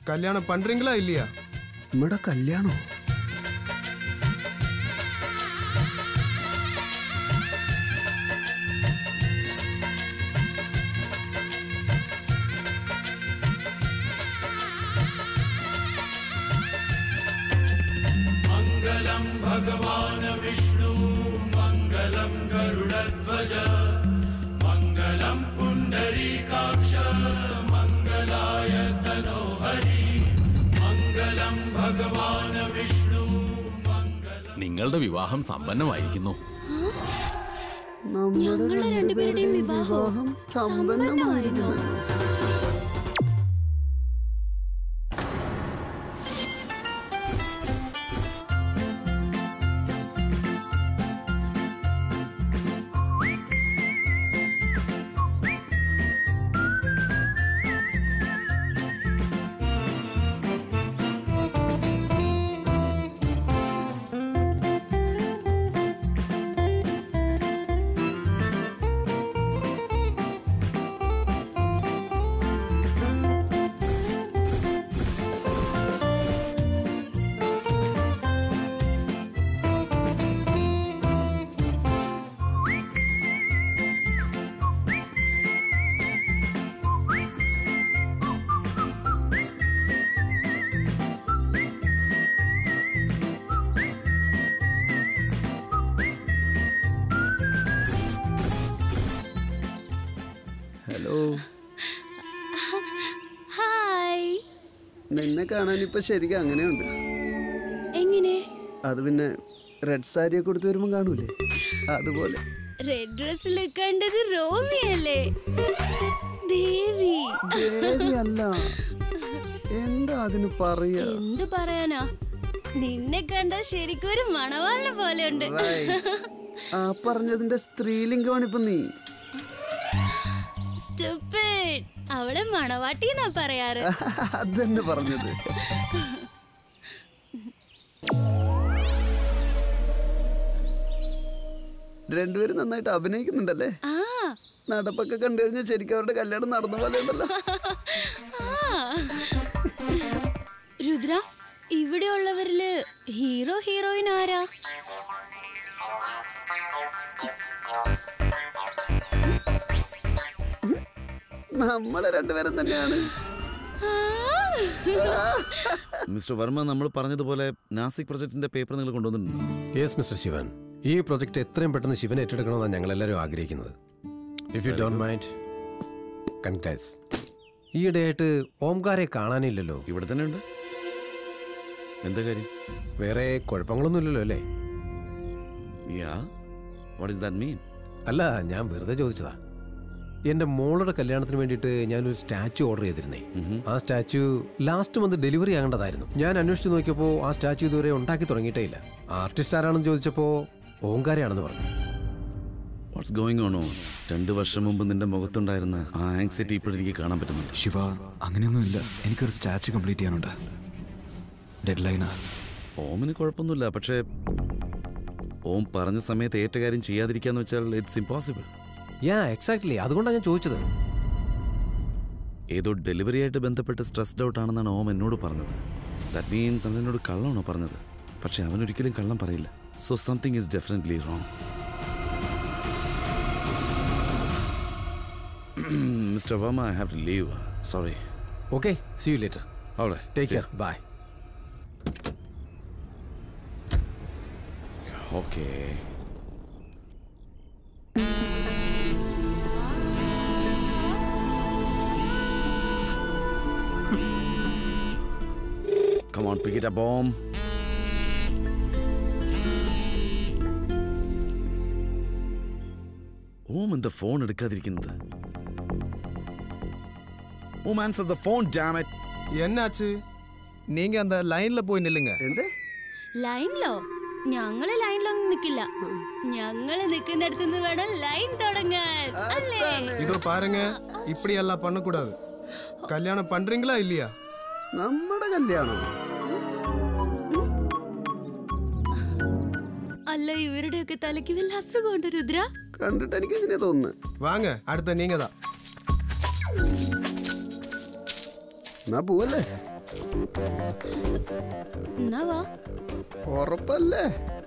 கல்யாணம் பண்றீங்களா இல்லையா നമ്മുടെ കല്യാണോ നിങ്ങളുടെ വിവാഹം സമ്പന്നമായിരിക്കുന്നു നമ്മുടെ ഞങ്ങളുടെ രണ്ടുപേരുടെയും വിവാഹം സമ്പന്നമായിരുന്നു ഹലോ ഹായ് നിന്നെ കാണാൻ ഇപ്പൊ ശരിക്കും അങ്ങനെയുണ്ട് എങ്ങനെ അത് പിന്നെ റെഡ് സാരിയൊക്കെ കൊടുത്തു വരുമ്പോ കാണൂലേ അതുപോലെ റെഡ് ഡ്രസ്സിൽ കണ്ടത് റോമിയല്ലേ ദേവി ദേവി അല്ല എന്താ അതിന് പറയാ എന്ത് പറയാനാ നിന്നെ കണ്ട ശരിക്കും ഒരു മണവാളിനെ പോലെ ഉണ്ട് Right. ആ പറഞ്ഞതിന്റെ സ്ത്രീലിംഗമാണ് ഇപ്പൊ നീ Stupid. അവളെ മണവാട്ടി എന്നാ പറയാറ് അതന്നെ പറഞ്ഞത് രണ്ടുപേരും നന്നായിട്ട് അഭിനയിക്കുന്നുണ്ടല്ലേ ആ നടപ്പൊക്കെ കണ്ടു കഴിഞ്ഞാൽ ശരിക്കും അവരുടെ കല്യാണം നടന്ന പോലെ ഉണ്ടല്ലോ ആ. രുദ്ര ഇവിടെയുള്ളവരില് ഹീറോ ഹീറോയിൻ ആരാ നമ്മളെ രണ്ടുപേരും തന്നെയാണ് മിസ്റ്റർ വർമ്മ നമ്മൾ പറഞ്ഞതുപോലെ നാസിക് പ്രൊജക്ടിന്റെ പേപ്പർ നിങ്ങൾ കൊണ്ടുവന്നിട്ടുണ്ട് യെസ് മിസ്റ്റർ ശിവൻ ഈ പ്രൊജക്ട് എത്രയും പെട്ടെന്ന് ശിവൻ ഏറ്റെടുക്കണമെന്നാണ് ഞങ്ങൾ എല്ലാവരും ആഗ്രഹിക്കുന്നത് if you don't mind congrats ഈയിടെയായിട്ട് ഓംകാരെ കാണാനില്ലല്ലോ ഇവിടെ തന്നെ ഉണ്ട് എന്താ കാര്യം വേറെ കുഴപ്പങ്ങളൊന്നുമില്ലല്ലോ അല്ലേ yeah what is that mean അല്ല ഞാൻ വെറുതെ ചോദിച്ചതാ എന്റെ മോളുടെ കല്യാണത്തിന് വേണ്ടിയിട്ട് ഞാനൊരു സ്റ്റാച്ചു ഓർഡർ ചെയ്തിരുന്നേ ആ സ്റ്റാച്ചു ലാസ്റ്റ് മന്ത് ഡെലിവറി ആകേണ്ടതായിരുന്നു ഞാൻ അന്വേഷിച്ച് നോക്കിയപ്പോൾ ആ സ്റ്റാച്ചു ഇതുവരെ ഉണ്ടാക്കി തുടങ്ങിയിട്ടേ ഇല്ല ആർട്ടിസ്റ്റ് ആരാണെന്ന് ചോദിച്ചപ്പോൾ ഓങ്കാരയാണെന്ന് പറഞ്ഞു വാട്ട്സ് ഗോയിങ് ഓണോ രണ്ട് വർഷം മുമ്പ് നിന്റെ മുഖത്തുണ്ടായിരുന്ന ആ ആങ്സൈറ്റി ഇപ്പോൾ എനിക്ക് കാണാൻ പറ്റുന്നുണ്ട് ശിവ അങ്ങനെയൊന്നുമില്ല എനിക്കൊരു സ്റ്റാച്ചു കംപ്ലീറ്റ് ചെയ്യാനുണ്ട് ഡെഡ് ലൈനാ ഓമിന് കുഴപ്പമൊന്നുമില്ല പക്ഷേ ഓം പറഞ്ഞ സമയത്ത് ഏറ്റ കാര്യം ചെയ്യാതിരിക്കാന്ന് വെച്ചാൽ ഇറ്റ്സ് ഇമ്പോസിബിൾ യാ എക്സാക്ട്ലി അതുകൊണ്ടാണ് ഞാൻ ചോദിച്ചത് ഏതോ ഡെലിവറി ആയിട്ട് ബന്ധപ്പെട്ട് സ്ട്രെസ്ഡ് ഔട്ട് ആണെന്നാണ് ഓം എന്നോട് പറഞ്ഞത് ദാറ്റ് മീൻസ് അവൻ എന്നോട് കള്ളമാണോ പറഞ്ഞത് പക്ഷെ അവൻ ഒരിക്കലും കള്ളം പറയില്ല so something is definitely wrong mister Varma I have to leave sorry okay see you later take care bye okay Come on, pick it up, bomb. Om എന്താ ഫോൺ എടുക്കാതിരിക്കുന്നത് Om answer the phone dammit என்னாச்சு நீங்க அந்த லைன்ல போய் நில்லுங்க എന്തേ ലൈനിലോ ഞങ്ങള് ലൈനിലൊന്നും നിക്കില്ല ഞങ്ങള് നിക്കുന്നിടത്തു നിന്ന് വേണം ലൈൻ തുടങ്ങാൻ അല്ലേ இதோ பாருங்க இப்படி எல்லாம் பண்ணக்கூடாது கல்யாணம் பண்றீங்களா இல்லையா നമ്മുടെ കല്യാണം അല്ല ഇവരുടെയൊക്കെ തലയ്ക്ക് വല്ല അസുഖമുണ്ട് രുദ്ര കണ്ടിട്ട് എനിക്ക് എങ്ങനെയാ തോന്നുന്നത് வாங்க அடுத்த நீங்க தான் എന്നാ പോവല്ലേ എന്നാ വാ ഉറപ്പല്ലേ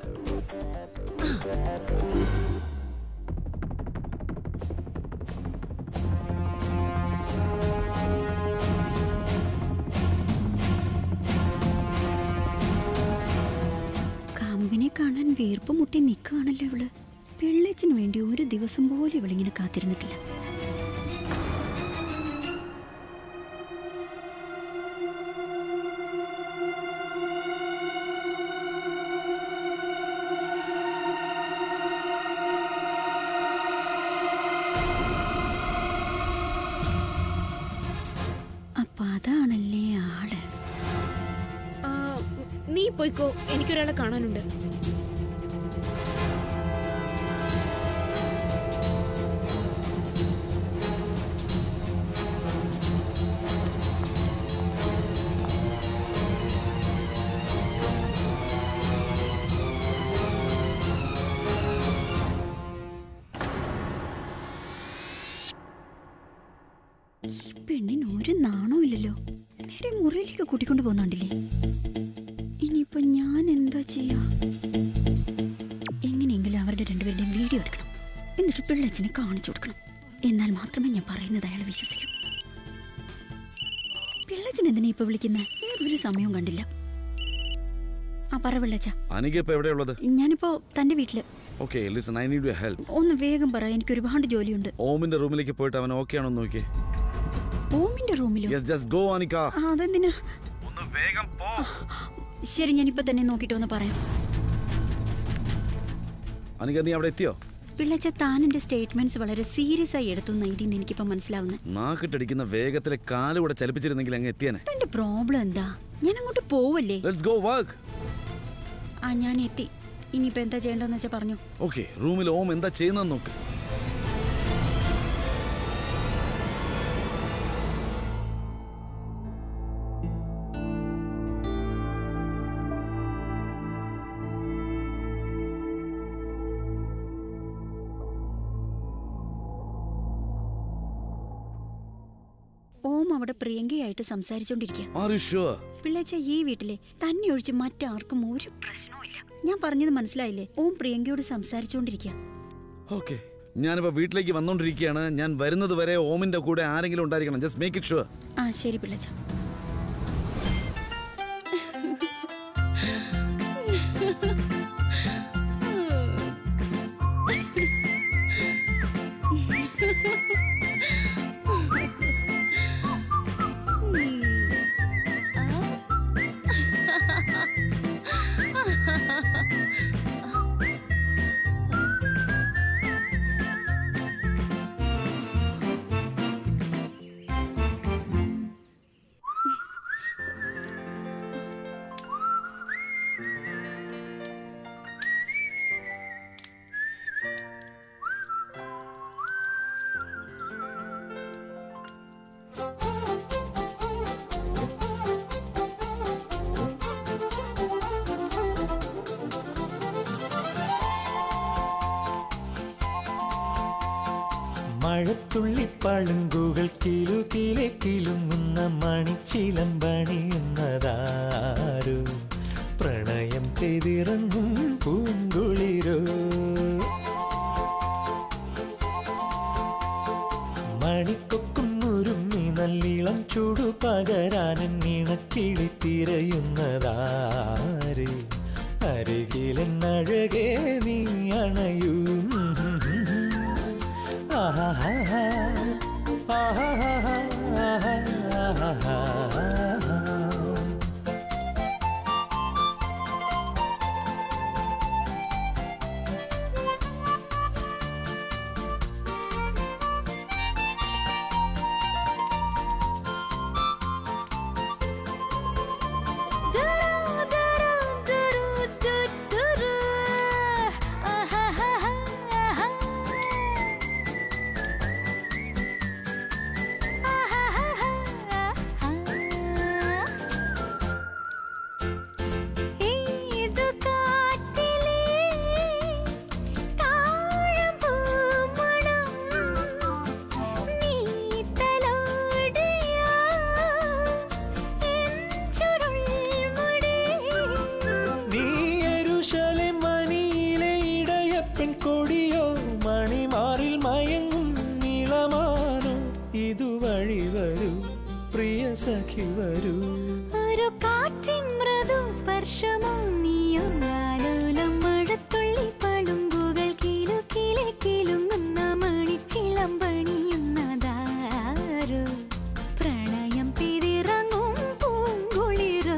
കമ്പനി കാണാൻ വീർപ്പ് മുട്ടി നിൽക്കുകയാണല്ലോ ഇവള് പിള്ളേച്ചിന് വേണ്ടി ഒരു ദിവസം പോലും ഇവളിങ്ങനെ കാത്തിരുന്നിട്ടില്ല അപ്പൊ അതാണല്ലേ ആള് ആ, നീ പോയിക്കോ എനിക്കൊരാളെ കാണാനുണ്ട് ഈ പെണ്ണിന് ഒരു നാണവും ഇല്ലല്ലോ നേരെ മുറിയിലേക്ക് കൂട്ടിക്കൊണ്ട് പോകുന്നുണ്ടില്ലേ ഇനിയിപ്പോ ഞാൻ എന്താ ചെയ്യാ എങ്ങനെയെങ്കിലും അവരുടെ രണ്ടുപേരുടെയും വീഡിയോ എടുക്കണം എന്നിട്ട് പിള്ളച്ചനെ കാണിച്ചു കൊടുക്കണം എന്നാൽ മാത്രമേ ഞാൻ പറയുന്നത് അയാൾ വിശ്വസിക്കൂ പിള്ളച്ചൻ എന്തിനാ ഇപ്പൊ വിളിക്കുന്നത് വേറൊരു സമയവും കണ്ടില്ല ആ പറ പിള്ളച്ച അനിക ഇപ്പൊ എവിടെയുള്ളത് ഞാനിപ്പോ തന്റെ വീട്ടില് okay listen I need you help ഒന്ന് വേഗം പറ എനിക്ക് ഒരുപാട് ജോലിയുണ്ട് ഓമിന്റെ റൂമിലേക്ക് പോയിട്ട് അവൻ ഓക്കെ ആണോ നോക്കിയേ ഓമിന്റെ റൂമിലോ യെസ് ജസ്റ്റ് ഗോ അനിക ആ, അതെന്തിനാ ഒന്ന് വേഗം പോ ശരി ഞാനിപ്പോ തന്നെ നോക്കിയിട്ട് ഒന്ന് പറയാം അനിക നീ അവിടെ എത്തിയോ പിള്ളച്ച താൻ എന്റെ സ്റ്റേറ്റ്മെന്റ്സ് വളരെ സീരിയസ് ആയി എടുത്തു ഇതിന്ന് എനിക്കിപ്പോ മനസ്സിലാവുന്നത് നാക്കിട്ടടിക്കുന്ന വേഗത്തിലെ കാല് കൂടെ ചലിപ്പിച്ചിരുന്നെങ്കിൽ അങ്ങ് എത്തിയനെ തന്റെ പ്രോബ്ലം എന്താ ഞാൻ അങ്ങോട്ട് പോവല്ലേ ലെറ്റ്സ് ഗോ വർക്ക് ആ ഞാൻ എത്തി ഇനിയിപ്പോ എന്താ ചെയ്യേണ്ടതെന്ന് വെച്ചാ പറഞ്ഞു ഓക്കെ റൂമിൽ ഓം എന്താ ചെയ്യുന്നതെന്ന് നോക്ക് ഓം അവിടെ പ്രിയങ്കയായിട്ട് സംസാരിച്ചോണ്ടിരിക്കുക ആർ യു ഷുവർ പിള്ളേച്ച ഈ വീട്ടിലെ തന്നെ ഒഴിച്ച് മറ്റാർക്കും ഒരു പ്രശ്നവുമില്ല ഞാൻ പറഞ്ഞത് മനസ്സിലായില്ലേ ഓം പ്രിയങ്കയോട് സംസാരിച്ചോണ്ടിരിക്കുക ഓക്കെ ഞാനിപ്പോ വീട്ടിലേക്ക് വന്നോണ്ടിരിക്കുകയാണ് ഞാൻ വരുന്നത് വരെ ഓമിന്റെ കൂടെ ആരെങ്കിലും ഉണ്ടായിരിക്കണം ജസ്റ്റ് മേക്ക് ഇറ്റ് ഷുവർ ആ ശരി പിള്ളച്ച മഴത്തുള്ളി പളുങ്കുകൾ കിലുകിലെ കിലുങ്ങുന്ന മണിച്ചിലമ്പണിയുന്നതാരു പ്രണയം പെതിറങ്ങും പൂങ്കുളിരോ മണിക്കൊക്കും ഉരുമ്മി നല്ലിളം ചൂടു പകരാനൻ ഇണക്കിളി തിരയുന്നതാര് അരികിലെന്നഴകേ നീ അണയൂ ആഹാ ആഹാ ഒരു കാറ്റിൻ മൃദു സ്പർശമോ നീയോ ആലോലം മഴത്തുള്ളി പളുമ്പുകൾ കിലു കിലെ കിലുങ്ങുന്ന മണിച്ചിളം പണിയുന്നതാരോ പ്രണയം പിരിറങ്ങും പൂങ്കുളിരോ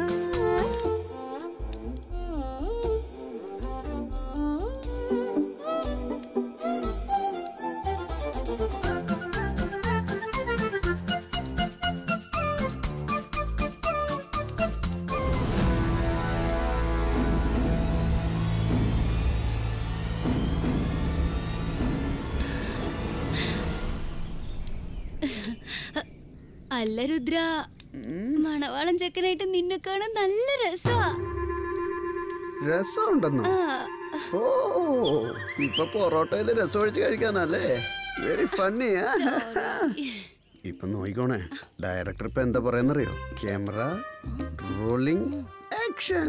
അല്ല രുദ്ര മണവാളൻ ചെക്കനായിട്ട് നിന്നെ കാണാൻ നല്ല രസമാ രസമുണ്ടെന്നോ ഓ ഇപ്പൊ പൊറോട്ടയില് രസം ഒഴിച്ച് കഴിക്കാനല്ലേ വെരി ഫണ്ണിയാ ഇപ്പൊ നോയിക്കോണേ ഡയറക്ടർ ഇപ്പൊ എന്താ പറയുന്നറിയോ ക്യാമറ റോളിംഗ് ആക്ഷൻ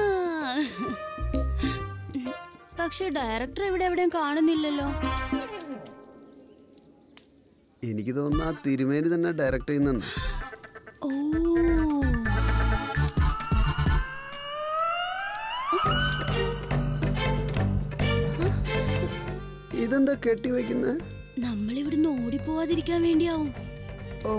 പക്ഷെ ഡയറക്ടർ ഇവിടെ എവിടെയും കാണുന്നില്ലല്ലോ എനിക്ക് തോന്നുന്നു ആ തിരുമേനി തന്നെ ഡയറക്ട് ചെയ്യുന്നെന്ന് ഓ ഇതെന്താ കെട്ടി വെക്കുന്നത് നമ്മൾ ഇവിടുന്ന് ഓടിപ്പോവാതിരിക്കാൻ വേണ്ടിയാവും ഓ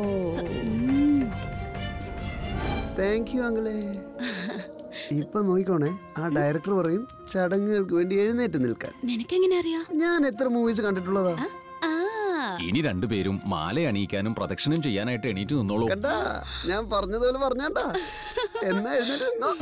താങ്ക് യു അങ്കിളെ ഇപ്പൊ നോക്കിക്കോണേ ആ ഡയറക്ടർ പറയും ചടങ്ങുകൾക്ക് വേണ്ടി എഴുന്നേറ്റ് നിൽക്കാൻ നിനക്കെങ്ങനെ അറിയാ ഞാൻ എത്ര മൂവീസ് കണ്ടിട്ടുള്ളതാ ആ ഇനി രണ്ടുപേരും മാല അണിയിക്കാനും പ്രദക്ഷിണം ചെയ്യാനായിട്ട് എണീറ്റ് നിന്നോളൂ കണ്ടാ ഞാൻ പറഞ്ഞതുപോലെ പറഞ്ഞാണ്ടാ എന്നാ എഴുന്നേറ്റ് നിന്നോ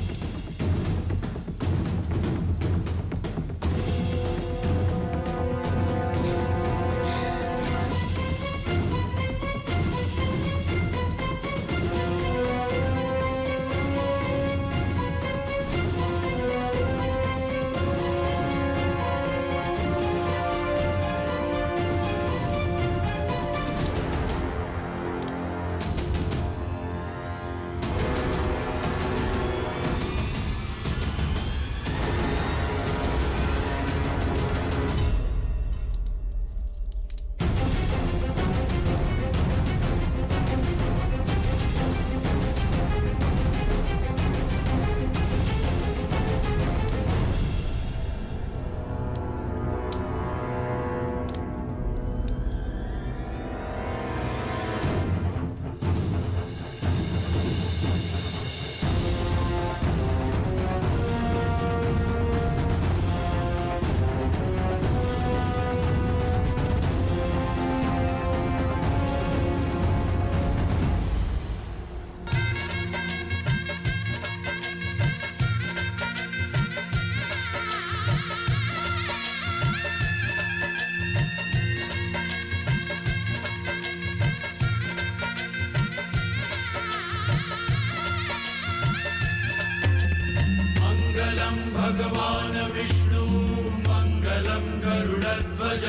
मङ्गलं भगवान् विष्णु मङ्गलं गरुडध्वज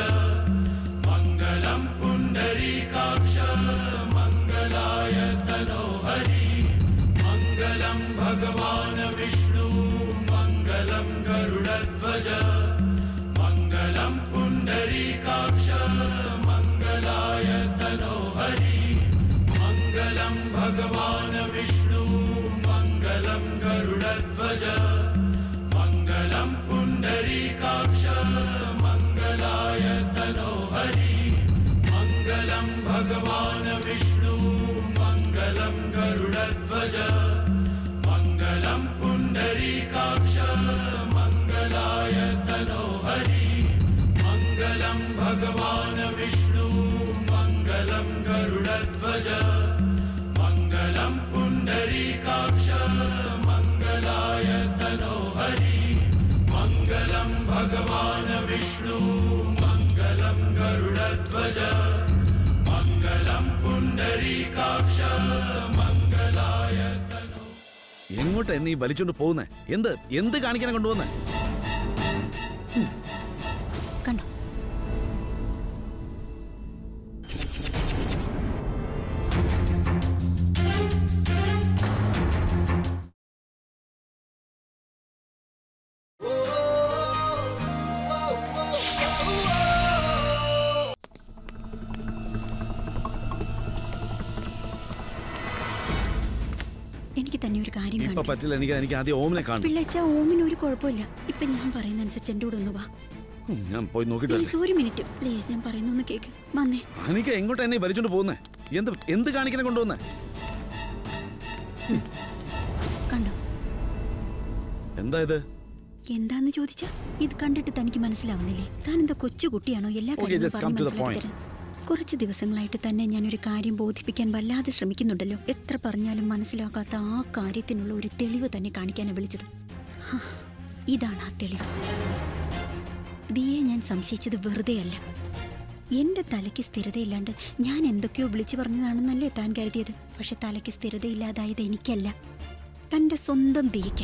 मङ्गलं पुण्डरीकाक्ष मङ्गलाय तनोहरि मङ्गलं भगवान् विष्णु मङ्गलं गरुडध्वज मङ्गलं पुण्डरीकाक्ष मङ्गलाय तनोहरि मङ्गलं भगवान् विष्णु मङ्गलं गरुडध्वज मङ्गलं पुण्डरीकाक्ष मङ्गलाय तनोहरि मङ्गलं भगवान् विष्णु मङ्गलं गरुडध्वज मङ्गलं पुण्डरीकाक्ष मङ्गलाय तनोहरि मङ्गलं भगवान् विष्णु मङ्गलं गरुडध्वज मङ्गलं पुण्डरीकाक्ष मङ्गलाय तनोहरि मङ्गलं भगवान् विष्णु मङ्गलं गरुडध्वज मङ्गलं पुण्डरीकाक्ष मङ्गलाय तनो എങ്ങോട്ടാ നീ വലിച്ചോണ്ട് പോകുന്നേ എന്ത് എന്ത് കാണിക്കാനാ കൊണ്ടുപോകുന്നേ കണ്ടോ എനിക്ക് തന്നെ ഒരു കാര്യം ഇപ്പൊ കാണണം പറ്റില്ല എനിക്ക് എനിക്ക് ആദ്യം ഓമിനെ കാണണം പിള്ളേച്ച ഓമിന് ഒരു കുഴപ്പമില്ല ഇപ്പൊ ഞാൻ പറയുന്ന അനുസരിച്ച് എന്റെ കൂടെ ഒന്ന് വാ ഉം, ഞാൻ പോയി നോക്കിട്ട് പ്ലീസ് ഒരു മിനിറ്റ് പ്ലീസ് ഞാൻ പറയുന്ന ഒന്ന് കേക്ക് വന്നേ എനിക്ക് എങ്ങോട്ട് എന്നെ വലിച്ചോണ്ട് പോകുന്നേ എന്ത് എന്ത് കാണിക്കാനെ കൊണ്ടുവന്നേ കണ്ടോ എന്താ ഇത് എന്താന്ന് ചോദിച്ചാ ഇത് കണ്ടിട്ട് തനിക്ക് മനസ്സിലാവുന്നില്ലേ താൻ എന്താ കൊച്ചു കുട്ടിയാണോ എല്ലാ Okay, കാര്യങ്ങളും just പറഞ്ഞ് come to the മനസ്സിലാക്കി തരാൻ കുറച്ച് ദിവസങ്ങളായിട്ട് തന്നെ ഞാൻ ഒരു കാര്യം ബോധിപ്പിക്കാൻ വല്ലാതെ ശ്രമിക്കുന്നുണ്ടല്ലോ എത്ര പറഞ്ഞാലും മനസ്സിലാക്കാത്ത ആ കാര്യത്തിനുള്ള ഒരു തെളിവ് തന്നെ കാണിക്കാനാണ് വിളിച്ചത് ഹാ, ഇതാണ് ആ തെളിവ് ദിയെ ഞാൻ സംശയിച്ചത് വെറുതെയല്ല എന്റെ തലയ്ക്ക് സ്ഥിരതയില്ലാണ്ട് ഞാൻ എന്തൊക്കെയോ വിളിച്ചു പറഞ്ഞതാണെന്നല്ലേ താൻ കരുതിയത് പക്ഷെ തലയ്ക്ക് സ്ഥിരതയില്ലാതായത് എനിക്കല്ല തന്റെ സ്വന്തം ദിയയ്ക്ക്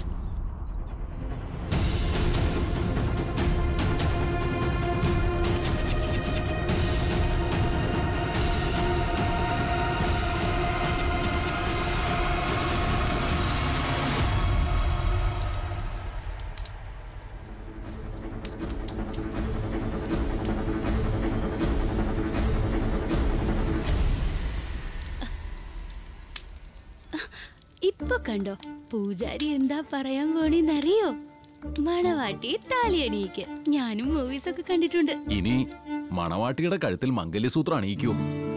ഇപ്പൊ കണ്ടോ പൂജാരി എന്താ പറയാൻ പോണെന്നറിയോ മണവാട്ടി താലിയണിയിക്ക് ഞാനും മൂവീസ് ഒക്കെ കണ്ടിട്ടുണ്ട് ഇനി മണവാട്ടിയുടെ കഴുത്തിൽ മംഗല്യസൂത്രം അണിയിക്കൂ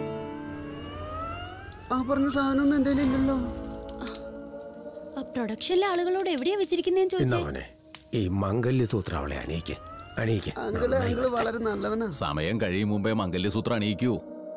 ആ പറഞ്ഞ സാധനം എന്റെ ഇല്ലല്ലോ പ്രൊഡക്ഷനിലെ ആളുകളോട് എവിടെയാ വെച്ചിരിക്കുന്നതെന്ന് എന്നാ ചോദിച്ചേ മോനെ ഈ മംഗല്യസൂത്രം അവളെ അണിയിക്ക് അണിയിക്ക് അങ്കിള് അങ്കിള് വളരെ നല്ലവനാ സമയം കഴിയും മുമ്പേ മംഗല്യസൂത്രം അണിയിക്കൂ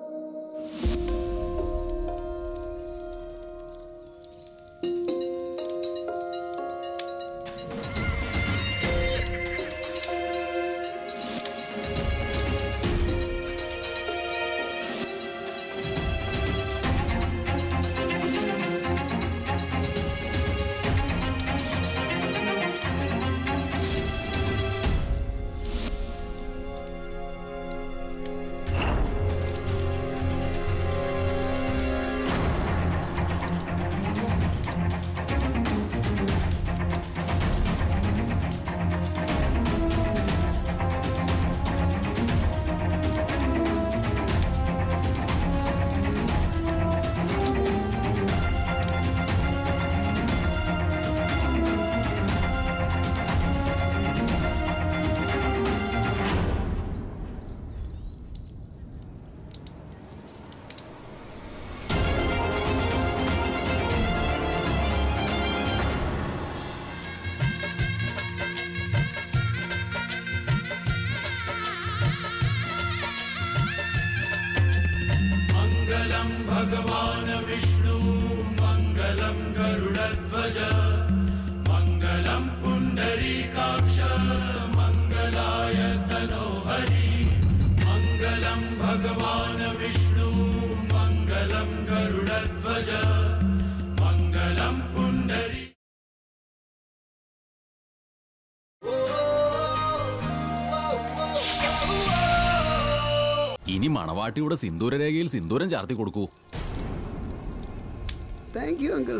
मङ्गलं भगवान् विष्णु मङ्गलं गरुडध्वज मङ्गलं पुण्डरीकाक्ष मङ्गलाय तनोहरि मङ्गलं भगवान् विष्णु मङ्गलं गरुडध्वज मङ्गलं पुण्डरी ഇനി മണവാട്ടിയുടെ സിന്ദൂരരേഖയിൽ സിന്ദൂരം ചാർത്തി കൊടുക്കൂ താങ്ക് യു അങ്കിൾ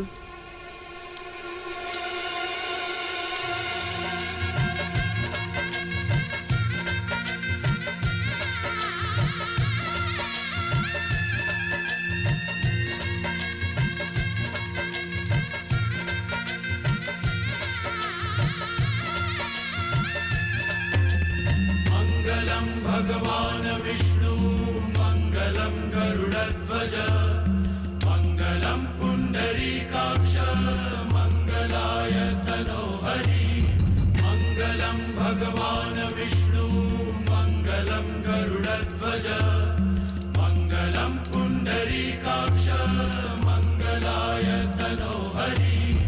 मङ्गलं भगवान् विष्णु मङ्गलं गरुडध्वज मङ्गलं पुण्डरीकाक्ष मङ्गलाय तनोहरि मङ्गलं भगवान् विष्णु मङ्गलं गरुडध्वज मङ्गलं पुण्डरीकाक्ष मङ्गलाय तनोहरि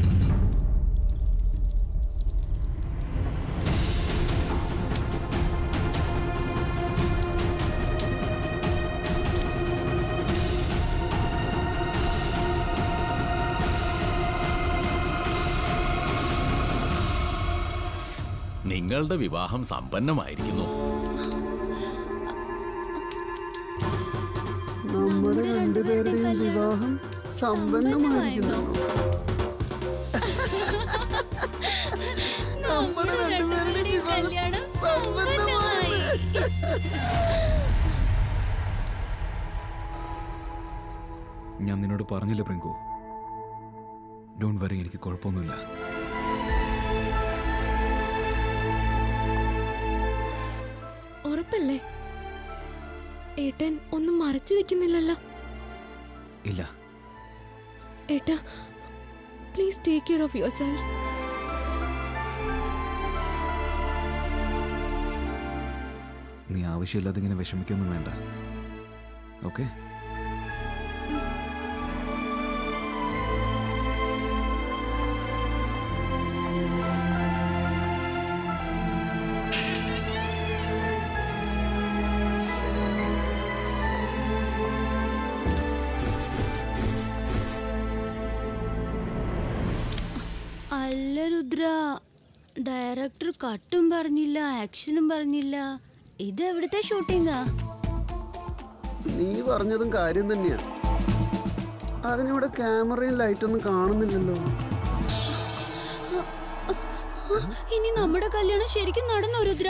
നിങ്ങളുടെ വിവാഹം സമ്പന്നമായിരിക്കുന്നു നമ്മുടെ രണ്ടുപേരുടെയും വിവാഹം സമ്പന്നമായിരിക്കുന്നു നമ്മുടെ രണ്ടുപേരുടെയും കല്യാണം സമ്പന്നമായി. ഞാൻ നിന്നോട് പറഞ്ഞില്ല പ്രിങ്കു ഡോണ്ട് വറി എനിക്ക് കുഴപ്പമൊന്നുമില്ല ഉറപ്പല്ലേ ഏട്ടൻ ഒന്നും മറച്ചു വെക്കുന്നില്ലല്ലോ ഇല്ല ഏട്ടാ please take care of yourself നീ ആവശ്യമില്ലാതെ ഇങ്ങനെ വിഷമിക്കൊന്നും വേണ്ട ഓക്കെ അല്ല രുദ്ര ഡയറക്ടർ കട്ടും പറഞ്ഞില്ല ആക്ഷനും പറഞ്ഞില്ല ഇത് എവിടുത്തെ ഷൂട്ടിങ്ങാ നീ പറഞ്ഞതും കാര്യം തന്നെയാ അതിനിവിടെ ക്യാമറയും ലൈറ്റൊന്നും കാണുന്നില്ലല്ലോ ഇനി നമ്മുടെ കല്യാണം ശരിക്കും നടന്നോ രുദ്ര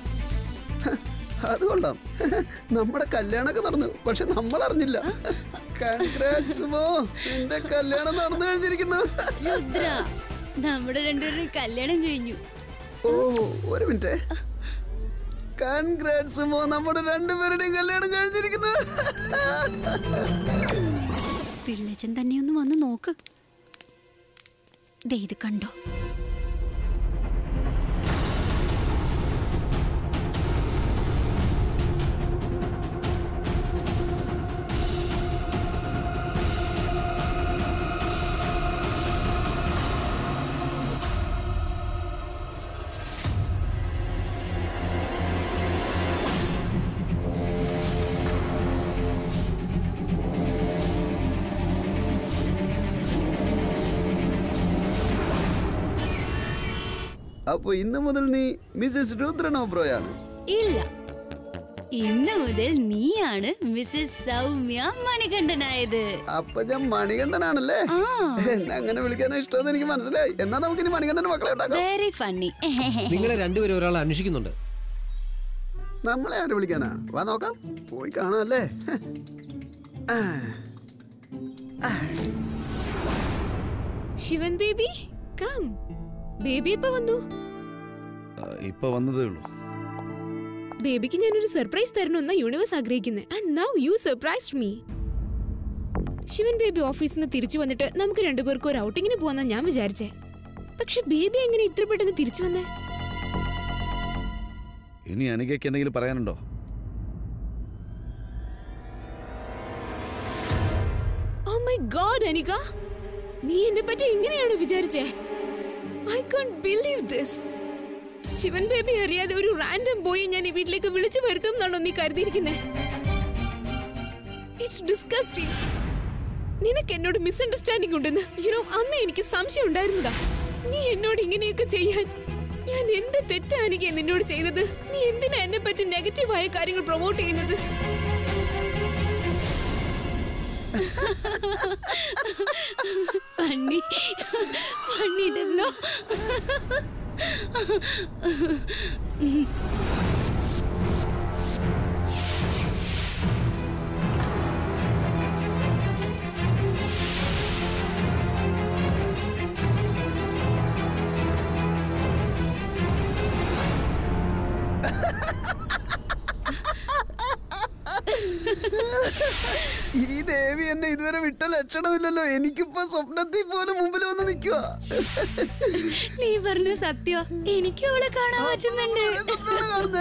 അത് കൊള്ളാം നമ്മുടെ കല്യാണമൊക്കെ നടന്നു പക്ഷെ നമ്മൾ അറിഞ്ഞില്ല കൺഗ്രാറ്റ്സ് മോ നിന്റെ കല്യാണം നടന്നു കഴിഞ്ഞിരിക്കുന്നു രുദ്ര നമ്മുടെ രണ്ടുപേരുടെയും കല്യാണം കഴിഞ്ഞു ഓ ഒരു മിനിറ്റ് കൺഗ്രാറ്റ്സ് മോ നമ്മുടെ രണ്ടുപേരുടെയും കല്യാണം കഴിഞ്ഞിരിക്കുന്നു പിള്ളച്ചൻ തന്നെ ഒന്ന് വന്ന് നോക്ക് ദേ ഇത് കണ്ടോ അപ്പൊ ഇന്ന് മുതൽ നീ മിസ്സസ് രുദ്രൻ ഓബ്രോയാണ് ഇല്ല ഇന്ന് മുതൽ നീയാണ് മിസ്സസ് സൗമ്യ മണികണ്ഠനായത് അപ്പൊ ഞാൻ മണികണ്ഠനാണല്ലേ എന്നെ അങ്ങനെ വിളിക്കാനാ ഇഷ്ടമെന്ന് എനിക്ക് മനസ്സിലായി എന്നാ നമുക്ക് ഇനി മണികണ്ഠൻ മക്കളെ ഉണ്ടാക്കാം വെരി ഫണ്ണി നിങ്ങളെ രണ്ടുപേരും ഒരാൾ അന്വേഷിക്കുന്നുണ്ട് നമ്മളെ ആര് വിളിക്കാനാ വാ നോക്കാം പോയി കാണാല്ലേ ആ. ശിവൻ ബേബി കം ബേബി ഇപ്പൊ വന്നു ഇപ്പൊ വന്നതേ ഉള്ളൂ ബേബിക്ക് ഞാനൊരു സർപ്രൈസ് തരണമെന്ന യൂണിവേഴ്സ് ആഗ്രഹിക്കുന്നത് and now you surprised me Shivan baby ഓഫീസിൽ നിന്ന് തിരിച്ചു വന്നിട്ട് നമുക്ക് രണ്ടുപേർക്കും ഒരു ഔട്ടിങ്ങിന് പോവാന്നാ ഞാൻ വിചാരിച്ചേ പക്ഷെ ബേബി എങ്ങനെ ഇത്ര പെട്ടെന്ന് തിരിച്ചു വന്നേ ഇനി അനികയ്ക്ക് എന്തെങ്കിലും പറയാനുണ്ടോ ഓ മൈ ഗോഡ് അനിക നീ എന്നെ പറ്റി ഇങ്ങനെയാണോ വിചാരിച്ചേ I can't believe this Shivan baby അറിയാതെ ഒരു റാൻഡം ബോയെ ഞാൻ ഈ വീട്ടിലേക്ക് വിളിച്ചു വരുത്തും എന്നാണോ നീ കരുതിയിരിക്കുന്നേ ഇറ്റ്സ് ഡിസ്കസ്റ്റിംഗ് നിനക്ക് എന്നോട് മിസ്അണ്ടർസ്റ്റാൻഡിംഗ് ഉണ്ടെന്ന് യുനോ അന്ന് എനിക്ക് സംശയം ഉണ്ടായിരുന്നതാ നീ എന്നോട് ഇങ്ങനെയൊക്കെ ചെയ്യാൻ ഞാൻ എന്ത് തെറ്റാനിക്ക് നിന്നോട് ചെയ്തത് നീ എന്തിനാ എന്നെ പറ്റി നെഗറ്റീവായ കാര്യങ്ങൾ പ്രൊമോട്ട് ചെയ്യുന്നത് ഫണ്ണി ഫണ്ണി ഡസ് നോ ഈ ദേവി എന്നെ ഇതുവരെ വിട്ട ലക്ഷണമില്ലല്ലോ എനിക്കിപ്പോ സ്വപ്നത്തിൽ പോലും മുമ്പിൽ വന്ന് നിൽക്കുക നീ പറഞ്ഞ സത്യോ എനിക്ക് അവളെ കാണാൻ പറ്റുന്നുണ്ട്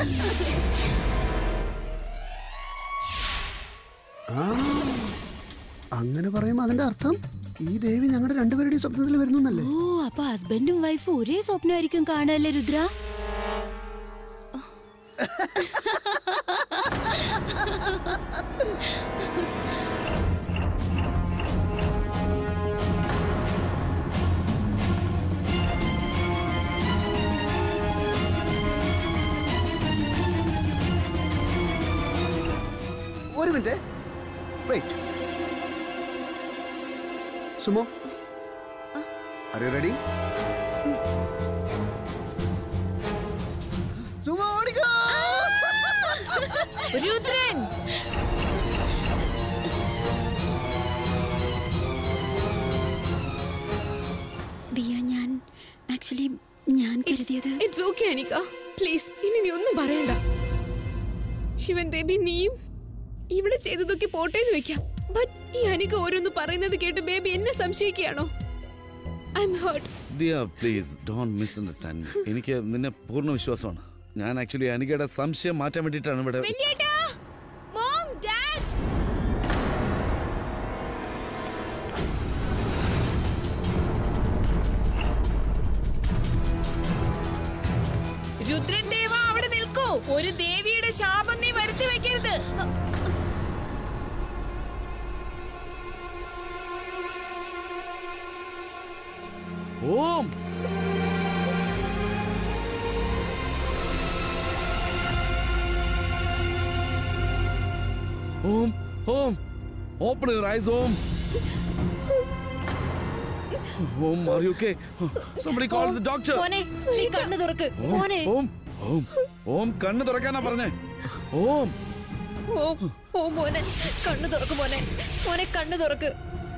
ആ അങ്ങനെ പറയുമ്പോ അതിന്റെ അർത്ഥം ഈ ദേവി ഞങ്ങളുടെ രണ്ടുപേരുടെയും സ്വപ്നത്തിൽ വരുന്നല്ലേ ഓ അപ്പൊ ഹസ്ബൻഡും വൈഫും ഒരേ സ്വപ്നമായിരിക്കും കാണാല്ലേ രുദ്ര ഒരു minute wait Sumo are you ready Sumo ഓടിക്കോ രുദ്രൻ ആക്ച്വലി ഞാൻ കരുതിയത് ഇറ്റ്സ് ഓക്കെ അനിക പ്ലീസ് ഇനി നീ ഒന്നും പറയണ്ട ശിവൻ ബേബി നീയും ഇവിടെ ചെയ്തതൊക്കെ പോട്ടെ എന്ന് വെക്കാം ബട്ട് ഈ അനിക ഓരോന്ന് പറയുന്നത് കേട്ട് ബേബി എന്നെ സംശയിക്കുകയാണോ I am hurt dear please don't misunderstand me എനിക്ക് നിന്നെ പൂർണ്ണ വിശ്വാസമാണ് ഞാൻ ആക്ച്വലി അനികയുടെ സംശയം മാറ്റാൻ വേണ്ടിയിട്ടാണ് ഇവിടെ വലിയേട്ടാ മോം ഡാഡ് രുദ്രൻ ദേവ അവിടെ നിൽക്കൂ ഒരു ദേവിയുടെ ശാപം നീ വരുത്തി വെക്കരുത് Om Om Om open your eyes Om Om are you okay somebody call the doctor മോനെ നീ കണ്ണു തുറക്ക് ഓം മോനെ ഓം ഓം ഓം കണ്ണ് തുറക്കാനാ പറഞ്ഞേ ഓം ഓ ഓ മോനെ കണ്ണു തുറക്ക് മോനെ മോനെ കണ്ണു തുറക്ക്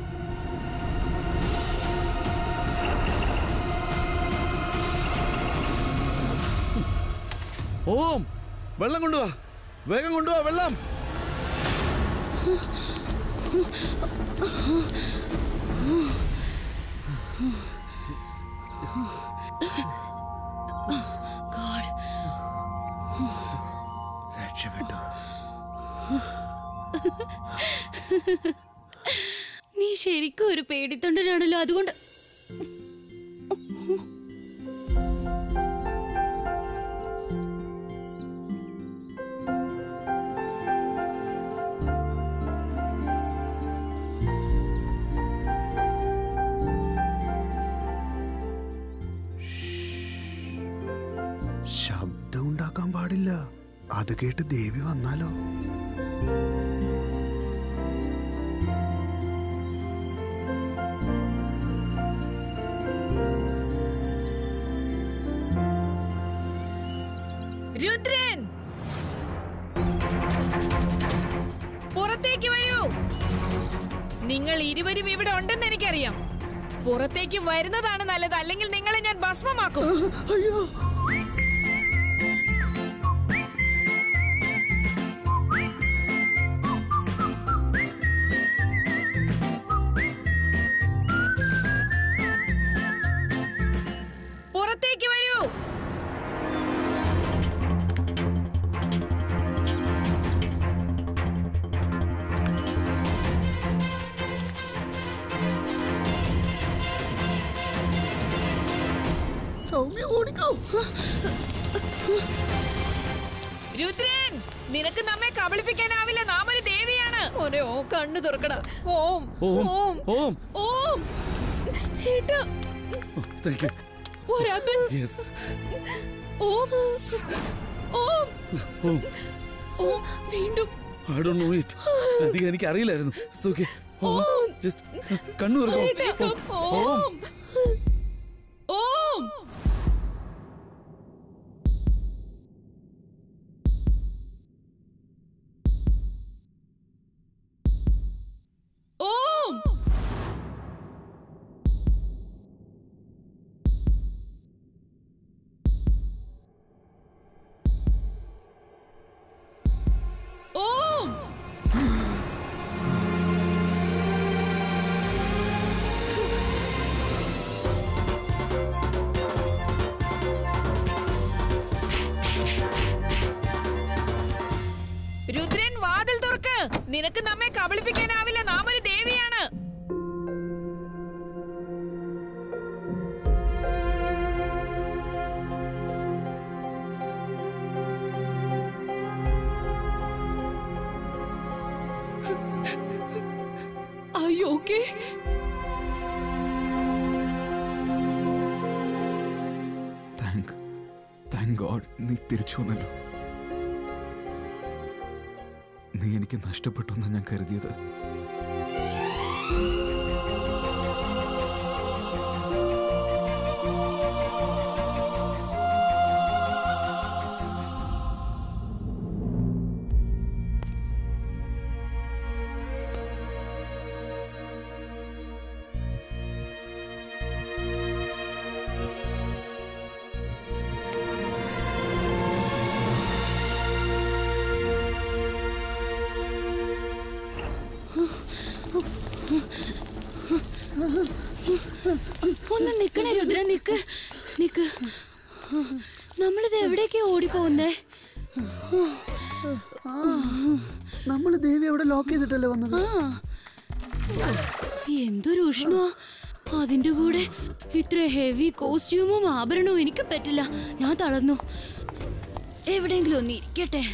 ഓം വെള്ളം കൊണ്ടുവാ വേഗം കൊണ്ടുവാ വെള്ളം God. രക്ഷപ്പെട്ടു നീ ശരിക്കും ഒരു പേടിത്തൊണ്ടനാണല്ലോ അതുകൊണ്ട് ശബ്ദം ഉണ്ടാക്കാൻ പാടില്ല അത് കേട്ട് ദേവി വന്നാലോ രുദ്രൻ പുറത്തേക്ക് വരൂ നിങ്ങൾ ഇരുവരും ഇവിടെ ഉണ്ടെന്ന് എനിക്കറിയാം പുറത്തേക്ക് വരുന്നതാണ് നല്ലത് അല്ലെങ്കിൽ നിങ്ങളെ ഞാൻ ഭസ്മമാക്കും അയ്യോ പുറത്തേക്ക് വരൂ സൗമ്യ ഓടിക്കോ രുദ്രൻ നിനക്ക് നമ്മെ കബളിപ്പിക്കാനാവില്ല നാം ഒരു ദേവിയാണ് മോനെ ഓ കണ്ണു തുറക്കട ഓം ഓം ഓം ഓം ഓം ഏട്ടാ thank you what happened? Yes Om Om Om Om വീണ്ടും ഐ ഡോണ്ട് നോ ഇറ്റ് അധികം എനിക്ക് അറിയില്ലായിരുന്നു ഇറ്റ്സ് ഓക്കേ ഓം ജസ്റ്റ് കണ്ണു Wake തുറക്കോ up, ഓം ഓം ഓം ഓം രുദ്രൻ വാതിൽ തുറക്ക് നിനക്ക് നമ്മെ കബളിപ്പിക്കാനാവില്ല നാം ഒരു ദേവിയാണ് Are you okay? Thank thank God നീ തിരിച്ചു വന്നല്ലോ നീ എനിക്ക് നഷ്ടപ്പെട്ടു എന്നാണ് ഞാൻ കരുതിയത് നിക്കണേ രുദ്ര നിക്ക് നിക്ക് നമ്മളിത് എവിടേക്കാ ഓടിപ്പോകുന്നേ നമ്മൾ ദേവി അവിടെ ലോക്ക് ചെയ്തിട്ടല്ലേ വന്നത് ആ എന്തൊരു ഉഷ്ണോ അതിന്റെ കൂടെ ഇത്ര ഹെവി കോസ്റ്റ്യൂമും ആഭരണവും എനിക്ക് പറ്റില്ല ഞാൻ തളർന്നു എവിടെയെങ്കിലും ഒന്ന് ഇരിക്കട്ടെ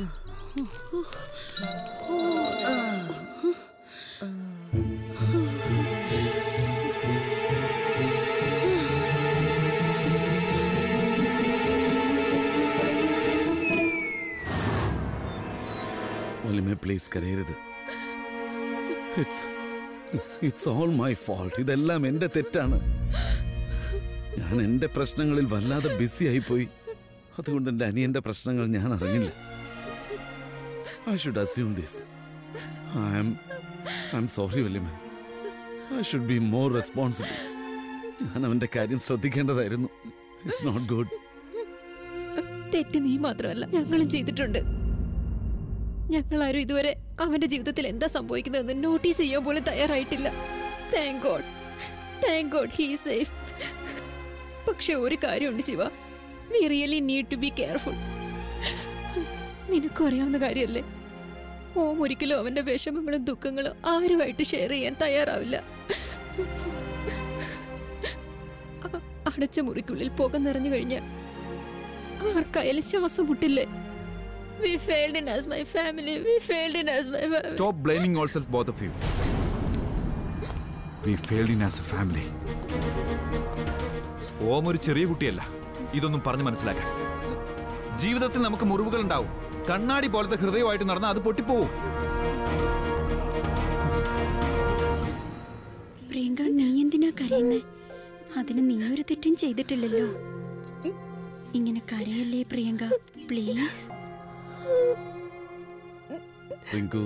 ഒലിമേ പ്ലീസ് കരയരുത് it's it's all my fault ഇതെല്ലാം എൻ്റെ തെറ്റാണ് ഞാൻ എൻ്റെ പ്രശ്നങ്ങളിൽ വല്ലാതെ ബിസി ആയിപ്പോയി അതുകൊണ്ട് എൻ്റെ അനിയൻ്റെ പ്രശ്നങ്ങൾ ഞാൻ അറിഞ്ഞില്ല I should assume this I am I am sorry വല്യമ്മ I should be more responsible ഞാൻ അവൻ്റെ കാര്യം ശ്രദ്ധിക്കേണ്ടതായിരുന്നു ഇറ്റ്സ് നോട്ട് ഗുഡ് തെറ്റ് നീ മാത്രമല്ല ഞങ്ങളും ചെയ്തിട്ടുണ്ട് ഞങ്ങളാരും ഇതുവരെ അവന്റെ ജീവിതത്തിൽ എന്താ സംഭവിക്കുന്നതെന്ന് നോട്ടീസ് ചെയ്യാൻ പോലും തയ്യാറായിട്ടില്ല thank God thank God he safe പക്ഷെ ഒരു കാര്യമുണ്ട് Shiva we really need to be careful നിനക്കും അറിയാവുന്ന കാര്യമല്ലേ ഓം ഒരിക്കലും അവന്റെ വിഷമങ്ങളും ദുഃഖങ്ങളും ആരുമായിട്ട് ഷെയർ ചെയ്യാൻ തയ്യാറാവില്ല അ- അടച്ച മുറിക്കുള്ളിൽ പുക നിറഞ്ഞു കഴിഞ്ഞാൽ ആർക്കായാലും ശ്വാസം മുട്ടില്ലേ We failed in as my family. We failed in as my family. Stop blaming yourself, both of you. We failed in as a family. ഓം ഒരു ചെറിയ കുട്ടിയല്ല ഇതൊന്നും പറഞ്ഞു മനസ്സിലാക്കാൻ ജീവിതത്തിൽ നമുക്ക് മുറിവുകൾ ഉണ്ടാവും കണ്ണാടി പോലത്തെ ഹൃദയമായിട്ട് നടന്നാൽ അത് പൊട്ടിപ്പോവും പ്രിയങ്ക നീ എന്തിനാ കരയുന്നേ അതിന് നീ ഒരു തെറ്റും ചെയ്തിട്ടില്ലല്ലോ ഇങ്ങനെ കരയല്ലേ പ്രിയങ്ക പ്ലീസ് റിങ്കു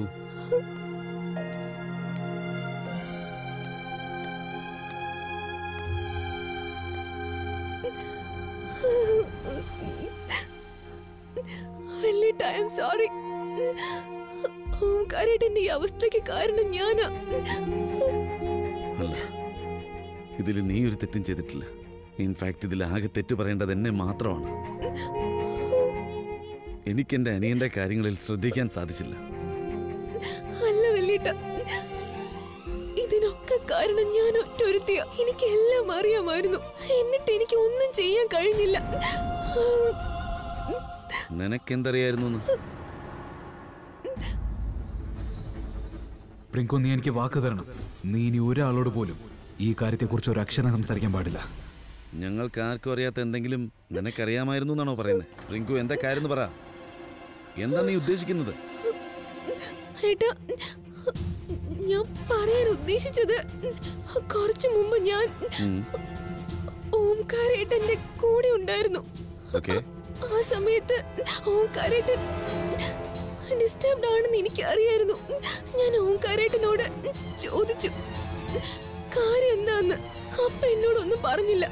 വല്യേട്ടാ ഐ എം സോറി ഓംകാരേട്ടന്റെ ഈ അവസ്ഥയ്ക്ക് കാരണം ഞാനാ അല്ല ഇതിൽ നീ ഒരു തെറ്റും ചെയ്തിട്ടില്ല ഇൻഫാക്ട് ഇതിൽ ആകെ തെറ്റ് പറയേണ്ടത് എന്നെ മാത്രമാണ് എനിക്ക് എൻ്റെ അനിയൻ്റെ കാര്യങ്ങളിൽ ശ്രദ്ധിക്കാൻ സാധിച്ചില്ല അല്ല വല്യേട്ട ഇതിനൊക്കെ കാരണം ഞാൻ ഒറ്റൊരുത്തിയ എനിക്ക് എല്ലാം അറിയാമായിരുന്നു എന്നിട്ട് എനിക്ക് ഒന്നും ചെയ്യാൻ കഴിഞ്ഞില്ല നിനക്കെന്തറിയായിരുന്നു എന്ന് പ്രിങ്കോ നീ എനിക്ക് വാക്ക് തരണം നീ ഇനി ഒരാളോട് പോലും ഈ കാര്യത്തെക്കുറിച്ച് ഒരു അക്ഷരം സംസാരിക്കാൻ പാടില്ല ഞങ്ങൾക്ക് ആർക്കും അറിയാത്ത എന്തെങ്കിലും നിനക്കറിയാമായിരുന്നു എന്നാണോ പറയുന്നത് റിങ്കു എന്താ കാര്യം എന്ന് പറ എന്താ നീ ഉദ്ദേശിക്കുന്നത് ഏട്ടാ ഞാൻ പറയാൻ ഉദ്ദേശിച്ചത് കുറച്ചു മുമ്പ് ഞാൻ ഓംകാരേട്ടന്റെ കൂടെ ഉണ്ടായിരുന്നു ഓക്കെ ആ സമയത്ത് ഓംകാരേട്ടൻ ഡിസ്റ്റർബ്ഡ് ആണെന്ന് എനിക്ക് അറിയായിരുന്നു ഞാൻ ഓംകാരേട്ടനോട് ചോദിച്ചു കാര്യം എന്താന്ന് അപ്പ എന്നോടൊന്നും പറഞ്ഞില്ല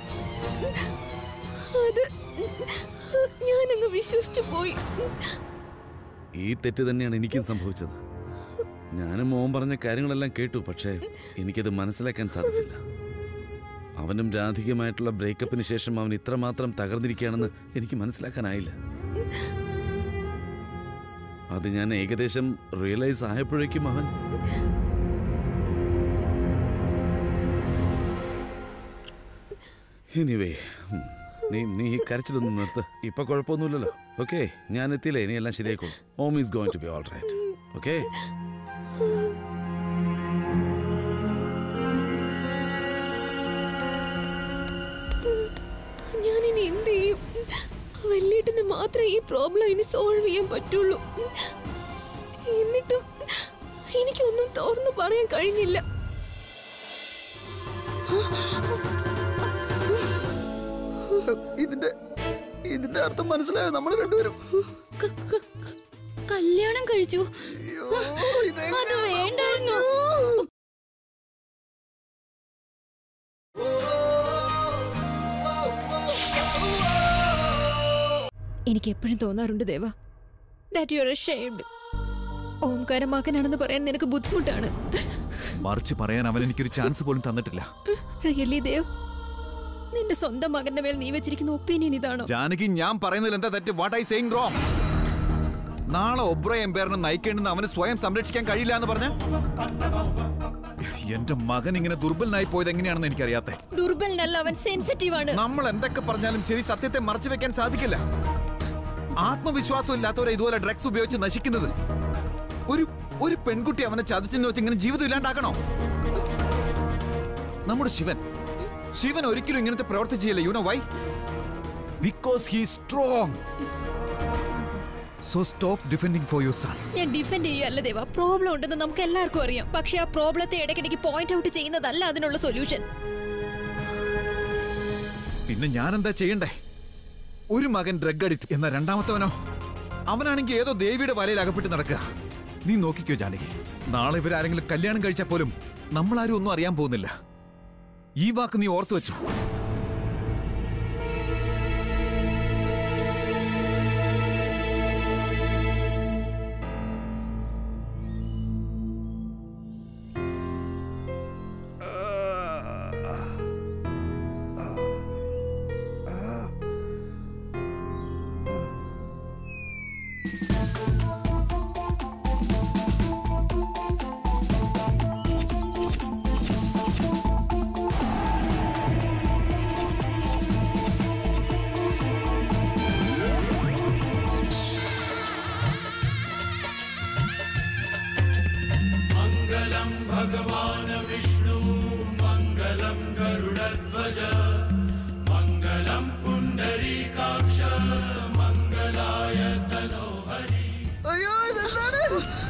അത് ഞാനങ്ങ് വിശ്വസിച്ചു പോയി ഈ തെറ്റ് തന്നെയാണ് എനിക്കും സംഭവിച്ചത് ഞാനും മോൻ പറഞ്ഞ കാര്യങ്ങളെല്ലാം കേട്ടു പക്ഷേ എനിക്കത് മനസ്സിലാക്കാൻ സാധിച്ചില്ല അവനും രാധികമായിട്ടുള്ള ബ്രേക്കപ്പിന് ശേഷം അവൻ ഇത്രമാത്രം തകർന്നിരിക്കുകയാണെന്ന് എനിക്ക് മനസ്സിലാക്കാനായില്ല അത് ഞാൻ ഏകദേശം റിയലൈസ് ആയപ്പോഴേക്കും അവൻ എനിവേ നീ നീ ഈ കരച്ചിലൊന്നും നിർത്ത് ഇപ്പൊ കുഴപ്പമൊന്നുമില്ലല്ലോ ഓക്കെ ഞാൻ എത്തിയില്ലേ ഇനി എല്ലാം ശരിയായിക്കോളും home is going to be all right okay ഞാൻ ഇനി എന്ത് ചെയ്യും വല്യേട്ടന് മാത്രമേ ഈ പ്രോബ്ലം ഇനി സോൾവ് ചെയ്യാൻ പറ്റുള്ളൂ എന്നിട്ടും എനിക്കൊന്നും തുറന്നു പറയാൻ കഴിഞ്ഞില്ല ഇതിന്റെ ഇതിന്റെ അർത്ഥം മനസ്സിലായോ നമ്മൾ രണ്ടുപേരും കല്യാണം കഴിച്ചു അത് വേണ്ടായിരുന്നു എനിക്ക് എപ്പോഴും തോന്നാറുണ്ട് Deva that you are shade ഓംകാരമാക്കനാണെന്ന് പറയാൻ നിനക്ക് ബുദ്ധിമുട്ടാണ് മറിച്ച് പറയാൻ അവൻ എനിക്കൊരു ചാൻസ് പോലും തന്നിട്ടില്ല റിയലി ദേവ് നിന്റെ സ്വന്തം മകന്റെ മേൽ നീ വെച്ചിരിക്കുന്ന ഒപ്പീനിയൻ ഇതാണോ ജാനകി ഞാൻ പറയുന്നതിൽ എന്താ തെറ്റ് വാട്ട് ഐ സെയിങ് റോങ് നാളെ ഒബ്രോ എംപയറിനെ നയിക്കേണ്ടെന്ന് അവന് സ്വയം സംരക്ഷിക്കാൻ കഴിയില്ല എന്ന് പറഞ്ഞ എന്റെ മകൻ ഇങ്ങനെ ദുർബലനായി പോയത് എങ്ങനെയാണെന്ന് എനിക്കറിയാത്തെ ദുർബലനല്ല അവൻ സെൻസിറ്റീവ് ആണ് നമ്മൾ എന്തൊക്കെ പറഞ്ഞാലും ശരി സത്യത്തെ മറച്ചു വെക്കാൻ സാധിക്കില്ല ആത്മവിശ്വാസം ഇല്ലാത്തവരെ ഇതുപോലെ ഡ്രഗ്സ് ഉപയോഗിച്ച് നശിക്കുന്നത് ഒരു ഒരു പെൺകുട്ടി അവനെ ചതിച്ചെന്ന് വെച്ച് ഇങ്ങനെ ജീവിതം ഇല്ലാണ്ടാക്കണോ നമ്മുടെ ശിവൻ ശിവൻ ഒരിക്കലും ഇങ്ങനത്തെ പ്രവർത്തി ചെയ്യില്ല you know why because he strong so stop defending for your son ഞാൻ ഡിഫെൻഡ് ചെയ്യല്ല ദേവ പ്രോബ്ലം ഉണ്ടെന്ന് നമുക്ക് എല്ലാവർക്കും അറിയാം പക്ഷെ ആ പ്രോബ്ലത്തെ ഇടയ്ക്കിടയ്ക്ക് പോയിന്റ് ഔട്ട് ചെയ്യുന്നതല്ല അതിനുള്ള സൊല്യൂഷൻ പിന്നെ ഞാൻ എന്താ ചെയ്യണ്ടേ ഒരു മകൻ ഡ്രഗ് അഡിക്റ്റ് എന്ന രണ്ടാമത്തവനോ അവനാണെങ്കിൽ ഏതോ ദേവിയുടെ വലയിൽ അകപ്പെട്ട് നടക്കുക നീ നോക്കിക്കോ ജാനകി നാളെ ഇവരാരെങ്കിലും കല്യാണം കഴിച്ചാൽ പോലും നമ്മളാരും ഒന്നും അറിയാൻ പോകുന്നില്ല ഈ വാക്ക് നീ ഓർത്തു വെച്ചോ मङ्गलं भगवान् विष्णु मङ्गलं गरुडध्वज मङ्गलं पुण्डरीकाक्ष मङ्गलाय तनोहरि അയ്യോ ഇതെന്താണ്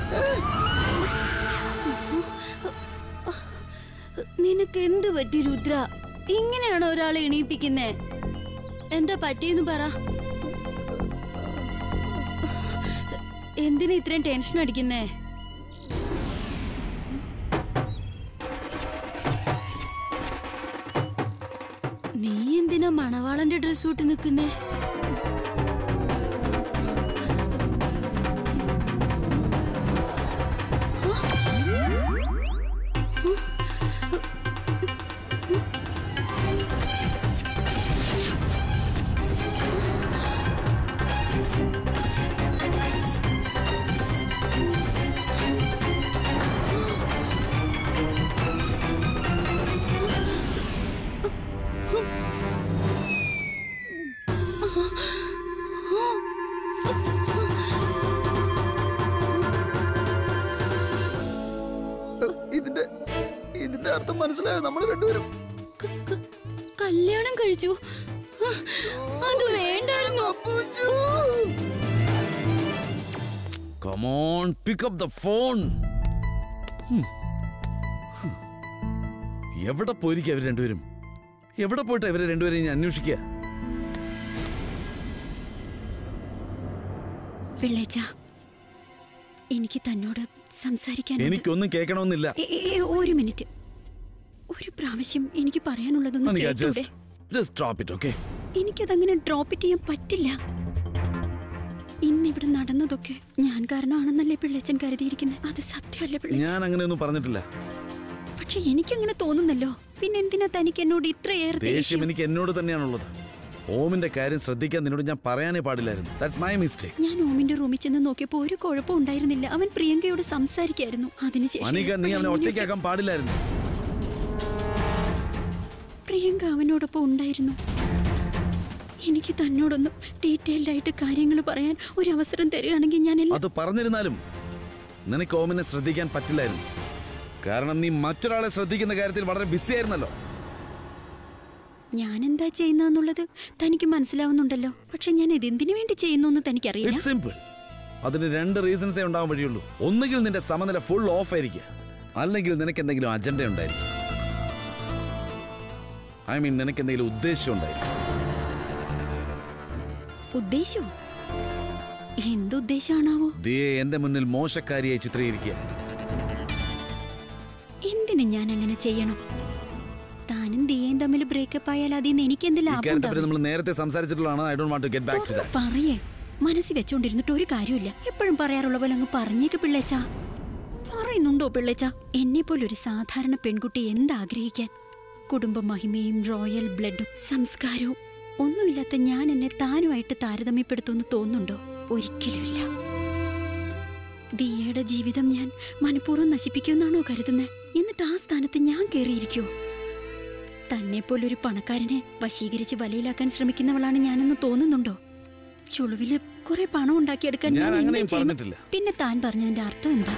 നിനക്ക് എന്ത് പറ്റി രുദ്ര ഇങ്ങനെയാണോ ഒരാളെ എണീപ്പിക്കുന്നേ എന്താ പറ്റിയെന്ന് പറ എന്തിനാ ഇത്രയും ടെൻഷൻ അടിക്കുന്നേ നീ എന്തിനാ മണവാളന്റെ ഡ്രസ് ഇട്ട് നിൽക്കുന്നേ ഇതിന്റെ ഇതിന്റെ അർത്ഥം മനസ്സിലായോ നമ്മൾ രണ്ടുപേരും കല്യാണം കഴിച്ചു അത് വേണ്ടായിരുന്നു Come on, pick up the phone. Hmm. Hmm. എവിടെ പോയിരിക്കും അവർ രണ്ടുപേരും എവിടെ പോയിട്ട് ഇവരെ രണ്ടുപേരെയും ഞാൻ അന്വേഷിക്കുക പിള്ളേച്ച എനിക്ക് തന്നോട് സംസാരിക്കാൻ എനിക്കൊന്നും കേൾക്കണമെന്നില്ല ഒരു മിനിറ്റ് ഒരു പ്രാവശ്യം എനിക്ക് പറയാനുള്ളതൊന്നും അനിക, കേട്ടൂടെ just- just drop it, okay? എനിക്കതങ്ങനെ ഡ്രോപ്പ് ചെയ്യാൻ പറ്റില്ല ഇന്നിവിടെ നടന്നതൊക്കെ ഞാൻ കാരണമാണെന്നല്ലേ പിള്ളേച്ചൻ കരുതിയിരിക്കുന്നത് അത് സത്യമല്ലേ പിള്ളേച്ച ഞാൻ അങ്ങനെയൊന്നും പറഞ്ഞിട്ടില്ല പക്ഷെ എനിക്കങ്ങനെ തോന്നുന്നല്ലോ പിന്നെ എന്തിനാ തനിക്ക് എന്നോട് ഇത്രയേറെ ദേഷ്യം ദേഷ്യം എനിക്ക് എന്നോട് തന്നെയാണുള്ളത് ഓമിന്റെ കാര്യം ശ്രദ്ധിക്കാൻ നിന്നോട് ഞാൻ പറയാനേ പാടില്ലായിരുന്നു ദാറ്റ്സ് മൈ മിസ്റ്റേക്ക് ഞാൻ ഓമിന്റെ റൂമിൽ ചെന്ന് നോക്കിയപ്പോ ഒരു കുഴപ്പം ഉണ്ടായിരുന്നില്ല അവൻ പ്രിയങ്കയോട് സംസാരിക്കായിരുന്നു അതിനുശേഷം അനിക നീ അവനെ എപ്പോഴാ ഒറ്റയ്ക്കാക്കാൻ പാടില്ലായിരുന്നു പ്രിയങ്ക അവനോടൊപ്പം ഉണ്ടായിരുന്നു എനിക്ക് തന്നോടൊന്ന് ഡീറ്റെയിൽഡ് ആയിട്ട് കാര്യങ്ങൾ പറയാൻ ഒരു അവസരം തരികയാണെങ്കിൽ ഞാൻ എല്ലാം അത് പറഞ്ഞിരുന്നാലും നിനക്ക് ഓമിനെ ശ്രദ്ധിക്കാൻ പറ്റില്ലായിരുന്നു കാരണം നീ മറ്റൊരാളെ ശ്രദ്ധിക്കുന്ന കാര്യത്തിൽ വളരെ ബിസി ആയിരുന്നല്ലോ ഞാൻ എന്താ ചെയ്യുന്നതെന്നുള്ളത് തനിക്ക് മനസ്സിലാവുന്നുണ്ടല്ലോ പക്ഷെ ഞാൻ ഇത് എന്തിനു വേണ്ടി ചെയ്യുന്നു എന്ന് തനിക്കറിയില്ല ഇറ്റ്സ് സിമ്പിൾ അതിന് രണ്ട് റീസൺസേ ഉണ്ടാവാൻ വഴിയുള്ളൂ ഒന്നുകിൽ നിന്റെ സമനില ഫുൾ ഓഫ് ആയിരിക്കുക അല്ലെങ്കിൽ നിനക്ക് എന്തെങ്കിലും അജണ്ട ഉണ്ടായിരിക്കും ഐ മീൻ നിനക്ക് എന്തെങ്കിലും ഉദ്ദേശം ഉണ്ടായിരിക്കും ഉദ്ദേശോ എന്തുദ്ദേശമാണാവോ ദിയെ എന്റെ മുന്നിൽ മോശക്കാരിയായി ചിത്രീകരിക്കുക എന്തിനു ഞാൻ അങ്ങനെ ചെയ്യണം താനും ദിയയും തമ്മിൽ ബ്രേക്കപ്പ് ആയാൽ അതിൽ നിന്ന് എനിക്ക് എന്ത് ലാഭം ഇക്കാര്യത്തെ പറ്റി ഉണ്ടാവും? നമ്മൾ നേരത്തെ സംസാരിച്ചിട്ടുള്ളതാണ് I don't want to get back to that പറയേ മനസ്സിൽ വെച്ചോണ്ടിരുന്നിട്ട് ഒരു കാര്യമില്ല എപ്പോഴും പറയാറുള്ള പോലെ അങ്ങ് പറഞ്ഞേക്ക് പിള്ളേച്ച പറയുന്നുണ്ടോ പിള്ളേച്ച എന്നെ പോലെ ഒരു സാധാരണ പെൺകുട്ടി എന്താഗ്രഹിക്കാൻ കുടുംബ മഹിമയും റോയൽ ബ്ലഡും സംസ്കാരവും ഒന്നുമില്ലാത്ത ഞാൻ എന്നെ താനുമായിട്ട് താരതമ്യപ്പെടുത്തുമെന്ന് തോന്നുന്നുണ്ടോ ഒരിക്കലുമില്ല ദിയയുടെ ജീവിതം ഞാൻ മനഃപൂർവ്വം നശിപ്പിക്കുമെന്നാണോ കരുതുന്നത് എന്നിട്ട് ആ സ്ഥാനത്ത് ഞാൻ കയറിയിരിക്കോ തന്നെ പോലൊരു പണക്കാരനെ വശീകരിച്ച് വലയിലാക്കാൻ ശ്രമിക്കുന്നവളാണ് ഞാനെന്ന് തോന്നുന്നുണ്ടോ ചുളുവില് കുറെ പണം ഉണ്ടാക്കിയെടുക്കാൻ ഞാൻ ഞാൻ എന്തും അങ്ങനെയും ചെയ്യണം. പറഞ്ഞിട്ടില്ല. പിന്നെ താൻ പറഞ്ഞതിന്റെ അർത്ഥം എന്താ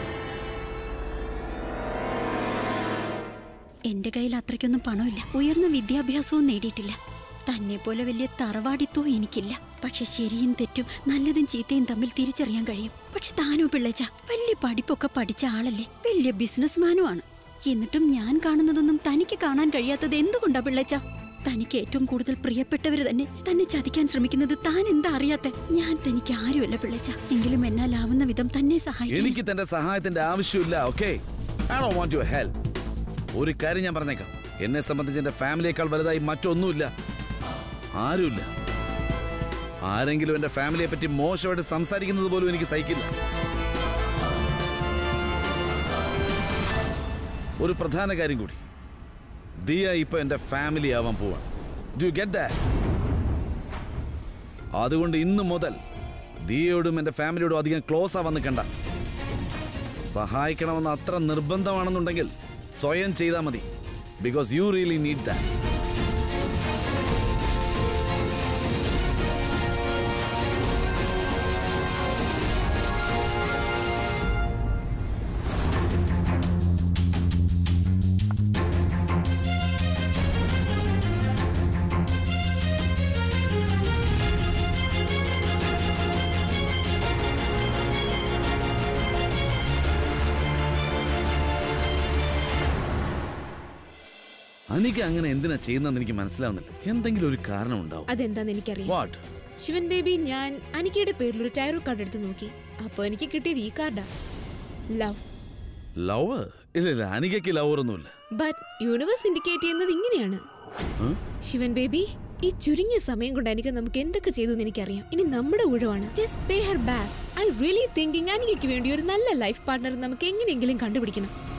എന്റെ കയ്യിൽ അത്രയ്ക്കൊന്നും പണമില്ല ഉയർന്ന വിദ്യാഭ്യാസവും നേടിയിട്ടില്ല തന്നെ പോലെ വലിയ തറവാടിത്തോ എനിക്കില്ല പക്ഷെ ശരിയും തെറ്റും നല്ലതും ചീത്തയും തമ്മിൽ തിരിച്ചറിയാൻ കഴിയും പക്ഷെ താനോ പിള്ളേച്ച വലിയ പഠിപ്പൊക്കെ പഠിച്ച ആളല്ലേ വലിയ ബിസിനസ്മാനും ആണ് എന്നിട്ടും ഞാൻ കാണുന്നതൊന്നും തനിക്ക് കാണാൻ കഴിയാത്തത് എന്തുകൊണ്ടാ പിള്ളേച്ച തനിക്ക് ഏറ്റവും കൂടുതൽ പ്രിയപ്പെട്ടവര് തന്നെ തന്നെ ചതിക്കാൻ ശ്രമിക്കുന്നത് താൻ എന്താ അറിയാത്തെ ഞാൻ തനിക്ക് ആരുമല്ല പിള്ളേച്ച എങ്കിലും എന്നാലാവുന്ന വിധം തന്നെ സഹായിക്കും എനിക്ക് തന്റെ സഹായത്തിന്റെ ആവശ്യമില്ല okay I don't want your help ഒരു കാര്യം ഞാൻ പറഞ്ഞേക്കാം എന്നെ സംബന്ധിച്ച് എന്റെ ഫാമിലിയേക്കാൾ വലുതായി മറ്റൊന്നുമില്ല ആരുമില്ല ആരെങ്കിലും എന്റെ ഫാമിലിയെ പറ്റി മോശമായിട്ട് സംസാരിക്കുന്നത് പോലും എനിക്ക് സഹിക്കില്ല ഒരു പ്രധാന കാര്യം കൂടി ദിയ ഇപ്പൊ എന്റെ ഫാമിലി ആവാൻ പോവാണ് ഡു ഗെറ്റ് ദാറ്റ് അതുകൊണ്ട് ഇന്ന് മുതൽ ദിയയോടും എന്റെ ഫാമിലിയോടും അധികം ക്ലോസ് ആവാൻ നിൽക്കണ്ട സഹായിക്കണമെന്ന് അത്ര നിർബന്ധമാണെന്നുണ്ടെങ്കിൽ സ്വയം ചെയ്താൽ മതി because you really need that Anika അങ്ങനെ എന്തിനാ ചെയ്യുന്നതെന്ന് എനിക്ക് മനസ്സിലാവുന്നില്ല എന്തെങ്കിലും ഒരു കാരണം ഉണ്ടാവും അതെന്താന്ന് എനിക്കറിയാം വാട്ട് ശിവൻ ബേബി ഞാൻ അനിക്കയുടെ പേരിൽ ഒരു ടയറോ കാർഡ് എടുത്ത് നോക്കി അപ്പോൾ എനിക്ക് കിട്ടിയത് ഈ കാർഡാ ലവ് ലവ് ഇല്ല ഇല്ല അനികയ്ക്ക് ലവർ ഒന്നുമില്ല ബട്ട് യൂണിവേഴ്സ് ഇൻഡിക്കേറ്റ് ചെയ്യുന്നത് ഇങ്ങനെയാണ് ഉം? ശിവൻ ബേബി ഈ ചുരുങ്ങിയ സമയം കൊണ്ട് എനിക്ക് നമുക്ക് എന്തൊക്കെ ചെയ്തു എന്ന് എനിക്കറിയാം ഇനി നമ്മുടെ ഊഴമാണ് just pay her back I really thinking അനികയ്ക്ക് വേണ്ടി ഒരു നല്ല ലൈഫ് പാർട്ണർ നമുക്ക് എങ്ങനെയെങ്കിലും കണ്ടുപിടിക്കണം